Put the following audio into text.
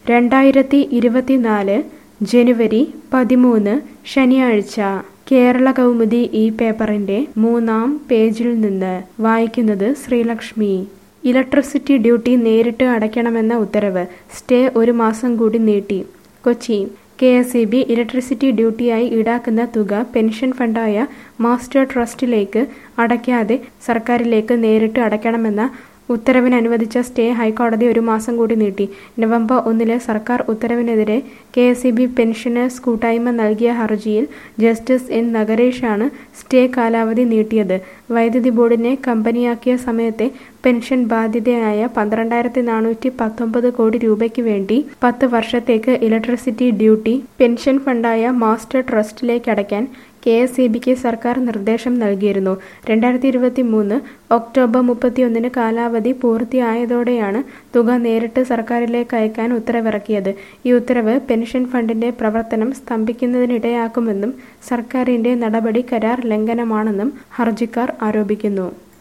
രണ്ടായിരത്തി ഇരുപത്തിനാല് ജനുവരി പതിമൂന്ന് ശനിയാഴ്ച കേരള കൗമുദി ഈ പേപ്പറിന്റെ മൂന്നാം പേജിൽ നിന്ന് വായിക്കുന്നത് ശ്രീലക്ഷ്മി ഇലക്ട്രിസിറ്റി ഡ്യൂട്ടി നേരിട്ട് അടയ്ക്കണമെന്ന ഉത്തരവ് സ്റ്റേ ഒരു മാസം കൂടി നീട്ടി Kochi K S E B electricity ഡ്യൂട്ടിയായി ഈടാക്കുന്ന തുക പെൻഷൻ ഫണ്ടായ മാസ്റ്റർ ട്രസ്റ്റിലേക്ക് അടയ്ക്കാതെ സർക്കാരിലേക്ക് നേരിട്ട് അടയ്ക്കണമെന്ന ഉത്തരവിന് അനുവദിച്ച സ്റ്റേ ഹൈക്കോടതി ഒരു മാസം കൂടി നീട്ടി നവംബർ ഒന്നിലെ സർക്കാർ ഉത്തരവിനെതിരെ K S E B pensioners കൂട്ടായ്മ നൽകിയ ഹർജിയിൽ ജസ്റ്റിസ് എൻ നഗരേഷാണ് സ്റ്റേ കാലാവധി നീട്ടിയത് വൈദ്യുതി ബോർഡിനെ കമ്പനിയാക്കിയ സമയത്തെ പെൻഷൻ ബാധ്യതയായ പന്ത്രണ്ടായിരത്തി നാനൂറ്റി പത്തൊമ്പത് കോടി രൂപയ്ക്ക് വേണ്ടി പത്ത് വർഷത്തേക്ക് ഇലക്ട്രിസിറ്റി ഡ്യൂട്ടി പെൻഷൻ ഫണ്ടായ മാസ്റ്റർ ട്രസ്റ്റിലേക്ക് അടയ്ക്കാൻ കെ എസ് ഇ ബിക്ക് സർക്കാർ നിർദ്ദേശം നൽകിയിരുന്നു രണ്ടായിരത്തി ഇരുപത്തി മൂന്ന് ഒക്ടോബർ മുപ്പത്തിയൊന്നിന് കാലാവധി പൂർത്തിയായതോടെയാണ് തുക നേരിട്ട് സർക്കാരിലേക്ക് അയക്കാൻ ഉത്തരവിറക്കിയത് ഈ ഉത്തരവ് പെൻഷൻ ഫണ്ടിന്റെ പ്രവർത്തനം സ്തംഭിക്കുന്നതിനിടയാക്കുമെന്നും സർക്കാരിന്റെ നടപടി കരാർ ലംഘനമാണെന്നും ഹർജിക്കാർ ആരോപിക്കുന്നു